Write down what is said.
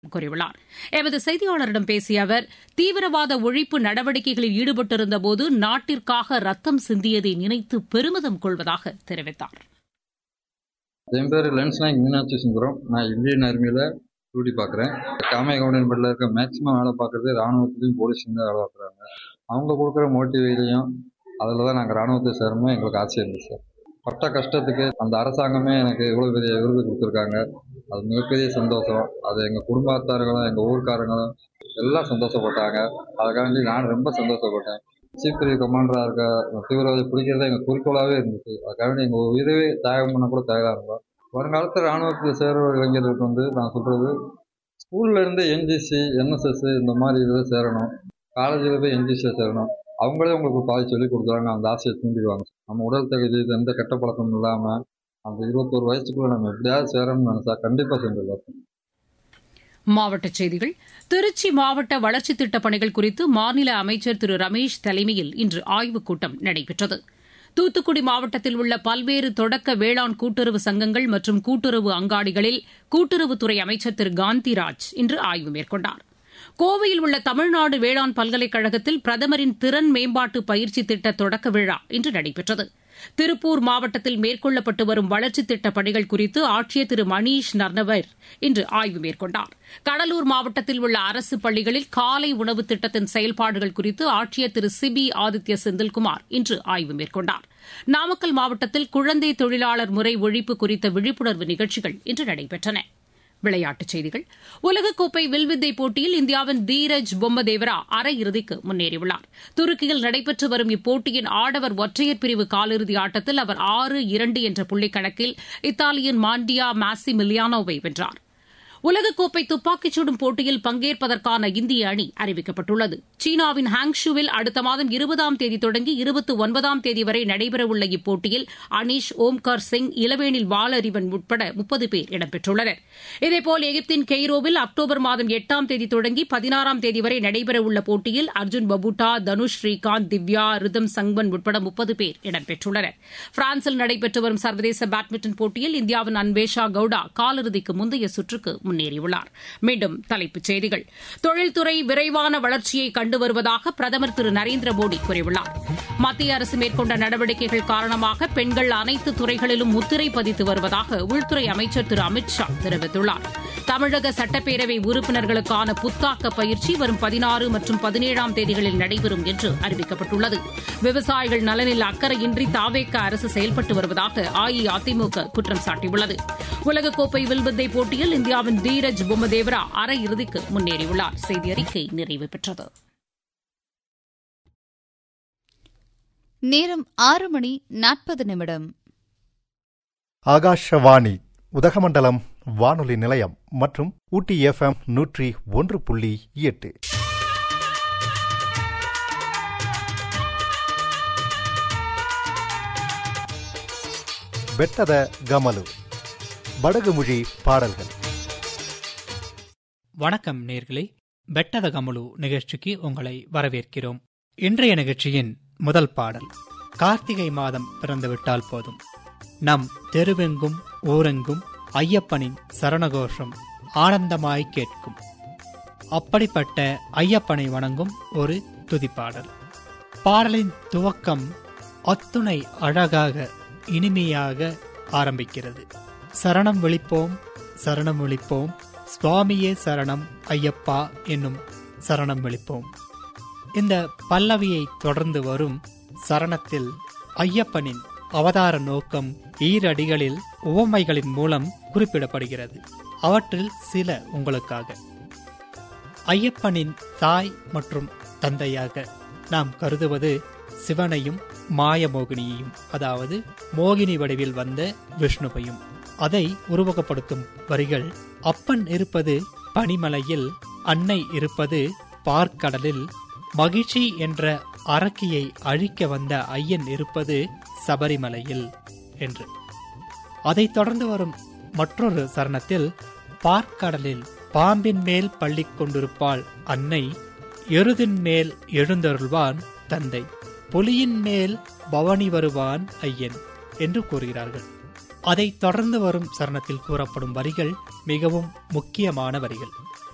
கூறியுள்ளார் எமது செய்தியாளரிடம் பேசிய அவர் தீவிரவாத ஒழிப்பு நடவடிக்கைகளில் ஈடுபட்டிருந்தபோது நாட்டிற்காக ரத்தம் சிந்தியதை நினைத்து பெருமிதம் கொள்வதாக தெரிவித்தார் என் பேர் லென்ஸ் நாயக் மீனாட்சி சுந்தரம் நான் இந்தியன் ஆர்மியில் டியூட்டி பார்க்குறேன் காமைய கவுண்டன்பட்டில் இருக்க மேக்ஸிமம் வேலை பார்க்குறது ராணுவத்துலேயும் போலீஸ்லையும் தான் வேலை பார்க்குறாங்க அவங்க கொடுக்குற மோட்டிவேலையும் அதில் தான் நாங்கள் ராணுவத்தை சேரணும் எங்களுக்கு ஆசை இருந்துச்சு சார் பட்ட கஷ்டத்துக்கு அந்த அரசாங்கமே எனக்கு இவ்வளோ பெரிய விருது கொடுத்துருக்காங்க அது மிகப்பெரிய சந்தோஷம் அது எங்கள் குடும்பத்தார்களும் எங்கள் ஊர்க்காரங்களும் எல்லாம் சந்தோஷப்பட்டாங்க அதுக்காண்டி நான் ரொம்ப சந்தோஷப்பட்டேன் சீஃப் பிரிவு கமாண்டராக இருக்க தீவிரவாதி பிடிக்கிறது எங்கள் குறிக்கோளாகவே இருந்துச்சு அதுக்காக எங்கள் உயிரவே தியாகம் பண்ண கூட தயாராக இருந்தோம் வருங்காலத்தில் ராணுவத்தில் சேர்ற இளைஞர்களுக்கு வந்து நான் சொல்கிறது ஸ்கூல்ல இருந்து என்ஜிசி என்எஸ்எஸ் இந்த மாதிரி இதில் சேரணும் காலேஜில் போய் என்ஜிசியில் சேரணும் அவங்களே உங்களுக்கு பாதி சொல்லி கொடுக்குறாங்க அந்த ஆசையை தூண்டிடுவாங்க நம்ம உடல் தகுதி எந்த கெட்ட பழக்கமும் இல்லாமல் அந்த இருபத்தோரு வயசுக்குள்ள நம்ம எப்படியாவது சேரணும்னு நினைச்சா கண்டிப்பாக செஞ்சிடலாம் மாவட்டச் செய்திகள் திருச்சி மாவட்ட வளர்ச்சித் திட்டப் பணிகள் குறித்து மாநில அமைச்சர் திரு ரமேஷ் தலைமையில் இன்று ஆய்வுக் கூட்டம் நடைபெற்றது தூத்துக்குடி மாவட்டத்தில் உள்ள பல்வேறு தொடக்க வேளாண் கூட்டுறவு சங்கங்கள் மற்றும் கூட்டுறவு அங்காடிகளில் கூட்டுறவுத்துறை அமைச்சர் திரு காந்திராஜ் இன்று ஆய்வு மேற்கொண்டார் கோவையில் உள்ள தமிழ்நாடு வேளாண் பல்கலைக்கழகத்தில் பிரதமரின் திறன் மேம்பாட்டு பயிற்சி திட்ட தொடக்க விழா இன்று நடைபெற்றது திருப்பூர் மாவட்டத்தில் மேற்கொள்ளப்பட்டு வரும் வளர்ச்சித் திட்டப் பணிகள் குறித்து ஆட்சியர் திரு மணீஷ் நர்னவர் இன்று ஆய்வு மேற்கொண்டார் கடலூர் மாவட்டத்தில் உள்ள அரசு பள்ளிகளில் காலை உணவு திட்டத்தின் செயல்பாடுகள் குறித்து ஆட்சியர் திரு சிபி ஆதித்ய செந்தில்குமார் இன்று ஆய்வு மேற்கொண்டார் நாமக்கல் மாவட்டத்தில் குழந்தை தொழிலாளர் முறை ஒழிப்பு குறித்த விழிப்புணர்வு நிகழ்ச்சிகள் இன்று நடைபெற்றன விளையாட்டுச் செய்திகள் உலகக்கோப்பை வில்வித்தை போட்டியில் இந்தியாவின் தீரஜ் பொம்மதேவரா அரையிறுதிக்கு முன்னேறியுள்ளார் துருக்கியில் நடைபெற்று வரும் இப்போட்டியின் ஆடவர் ஒற்றையர் பிரிவு காலிறுதி ஆட்டத்தில் அவர் ஆறு இரண்டு என்ற புள்ளிக் கணக்கில் இத்தாலியின் மாண்டியா மாசி மில்லியானோவை வென்றார் உலகக்கோப்பை துப்பாக்கிச் சுடும் போட்டியில் பங்கேற்பதற்கான இந்திய அணி அறிவிக்கப்பட்டுள்ளது சீனாவின் ஹாங்ஷுவில் அடுத்த மாதம் இருபதாம் தேதி தொடங்கி இருபத்தி ஒன்பதாம் தேதி வரை நடைபெறவுள்ள இப்போட்டியில் அனீஷ் ஓம்கார் சிங் இளவேனில் வாலறிவன் உட்பட முப்பது பேர் இடம்பெற்றுள்ளனர் இதேபோல் எகிப்தின் கெய்ரோவில் அக்டோபர் மாதம் எட்டாம் தேதி தொடங்கி பதினாறாம் தேதி வரை நடைபெறவுள்ள போட்டியில் அர்ஜுன் பபுட்டா தனுஷ் ஸ்ரீகாந்த் திவ்யா ரிதம் சங்வன் உட்பட முப்பது பேர் இடம்பெற்றுள்ளனர் பிரான்சில் நடைபெற்று வரும் சர்வதேச பேட்மிண்டன் போட்டியில் இந்தியாவின் அன்வேஷா கவுடா காலிறுதிக்கு முந்தைய சுற்றுக்கு முன்னேறியுள்ளார் மீண்டும் தலைப்புச் செய்திகள் தொழில்துறை விரைவான வளர்ச்சியை கண்டு வருவதாக பிரதமர் திரு நரேந்திர மோடி கூறியுள்ளார் மத்திய அரசு மேற்கொண்ட நடவடிக்கைகள் காரணமாக பெண்கள் அனைத்து துறைகளிலும் முத்திரை பதித்து வருவதாக உள்துறை அமைச்சர் திரு அமித் ஷா தெரிவித்துள்ளார் தமிழக சட்டப்பேரவை உறுப்பினர்களுக்கான புத்தாக்க பயிற்சி வரும் பதினாறு மற்றும் பதினேழாம் தேதிகளில் நடைபெறும் என்று அறிவிக்கப்பட்டுள்ளது விவசாயிகள் நலனில் அக்கறையின்றி தாவேக்க அரசு செயல்பட்டு வருவதாக அஇஅதிமுக குற்றம் சாட்டியுள்ளது உலகக்கோப்பை வில்வித்தை போட்டியில் இந்தியாவின் தீரஜ் பொம்மதேவரா அரையிறுதிக்கு முன்னேறியுள்ளார் செய்தி அறிக்கை நிறைவு பெற்றது நேரம் ஆறு மணி நாற்பது நிமிடம் ஆகாஷவாணி உதகமண்டலம் வானொலி நிலையம் மற்றும் ஊட்டி எஃப்எம் நூற்றி ஒன்று புள்ளி எட்டு ಬೆಟ್ಟದ ಗಮಲು ಬಡಗುಮುழி பாடல்கள் வணக்கம் நேர்களே பெட்டத கமலு நிகழ்ச்சிக்கு உங்களை வரவேற்கிறோம் இன்றைய நிகழ்ச்சியின் முதல் பாடல் கார்த்திகை மாதம் பிறந்துவிட்டால் போதும் நம் தெருவெங்கும் ஊரெங்கும் ஐயப்பனின் சரணகோஷம் ஆனந்தமாய் கேட்கும் அப்படிப்பட்ட ஐயப்பனை வணங்கும் ஒரு துதிப்பாடல் பாடலின் துவக்கம் அத்துணை அழகாக இனிமையாக ஆரம்பிக்கிறது சரணம் விழிப்போம் சரணம் விழிப்போம் சுவாமியே சரணம் ஐயப்பா என்னும் சரணம் விழிப்போம் இந்த பல்லவியை தொடர்ந்து வரும் சரணத்தில் ஐயப்பனின் அவதார நோக்கம் ஈரடிகளில் உவமைகளின் மூலம் குறிப்பிடப்படுகிறது அவற்றில் சில உங்களுக்காக ஐயப்பனின் தாய் மற்றும் தந்தையாக நாம் கருதுவது சிவனையும் மாயமோகினியையும் அதாவது மோகினி வடிவில் வந்த விஷ்ணுவையும் அதை உருவகப்படுத்தும் வரிகள் அப்பன் இருப்பது பனிமலையில் அன்னை இருப்பது பார்க்கடலில் மகிழ்ச்சி என்ற அரக்கியை அழிக்க வந்த ஐயன் இருப்பது சபரிமலையில் என்று அதைத் தொடர்ந்து வரும் மற்றொரு சரணத்தில் பார்க்கடலில் பாம்பின் மேல் பள்ளி கொண்டிருப்பாள் அன்னை எருதின் மேல் எழுந்தருள்வான் தந்தை புலியின் மேல் பவனி வருவான் ஐயன் என்று கூறுகிறார்கள் அதைத் தொடர்ந்து வரும் சரணத்தில் கூறப்படும் வரிகள் மிகவும் முக்கியமான வரிகள்